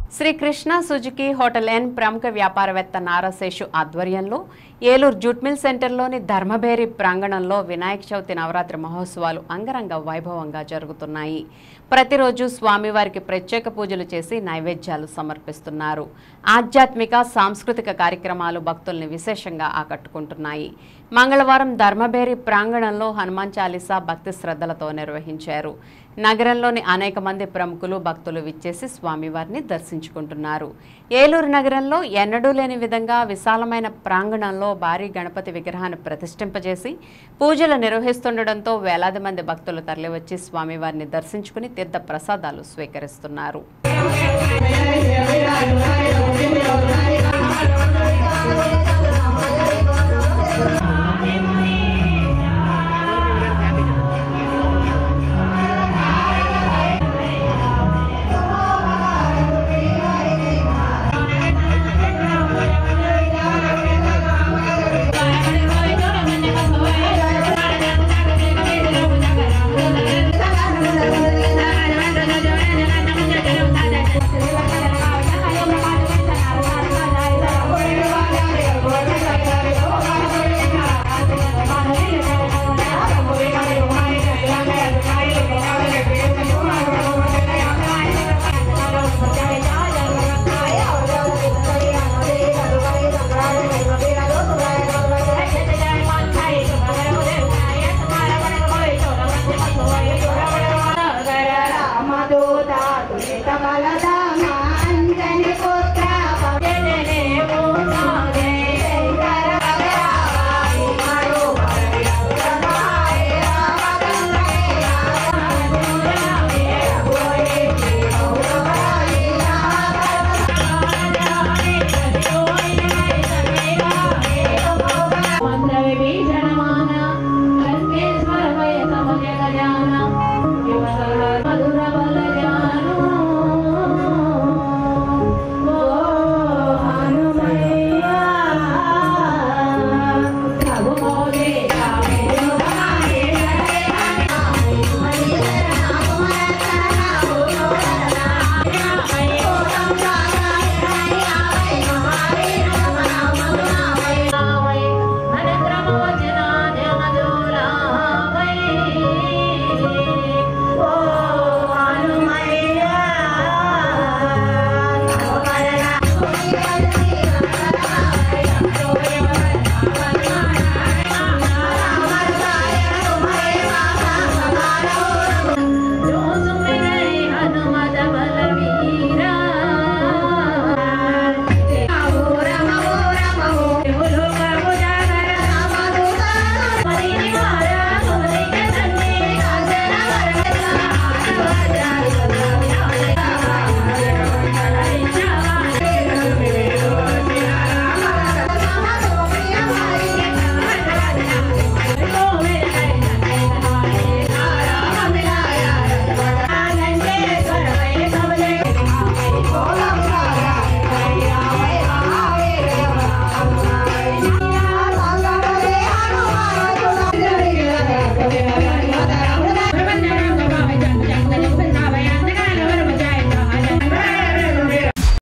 Shri Krishna Suzuki hotel ఎన్ ప్రముఖ వ్యాపారవేత్త నారశేషు ఆధ్వర్యంలో ఏలూరు జూట్ మిల్ సెంటర్లోని ధర్మభేరి ప్రాంగణంలో వినాయక చవితి నవరాత్రి మహోత్సవాలు అంగరంగ వైభవంగా జరుగుతున్నాయి ప్రతిరోజు స్వామివారికి ప్రత్యేక పూజలు చేసి నైవేద్యాలు సమర్పిస్తున్నారు ఆధ్యాత్మిక సాంస్కృతిక కార్యక్రమాలు భక్తుల్ని విశేషంగా ఆకట్టుకుంటున్నాయి మంగళవారం ధర్మభేరి ప్రాంగణంలో హనుమాన్ చాలీసా భక్తి శ్రద్ధలతో నిర్వహించారు నగరంలోని అనేక మంది ప్రముఖులు భక్తులు విచ్చేసి స్వామివారిని దర్శించుకుంటున్నారు ఏలూరు నగరంలో ఎన్నడూ లేని విధంగా విశాలమైన ప్రాంగణంలో భారీ గణపతి విగ్రహాన్ని ప్రతిష్ఠింపజేసి పూజలు నిర్వహిస్తుండటంతో వేలాది మంది భక్తులు తరలివచ్చి స్వామివారిని దర్శించుకుని తీర్థ ప్రసాదాలు స్వీకరిస్తున్నారు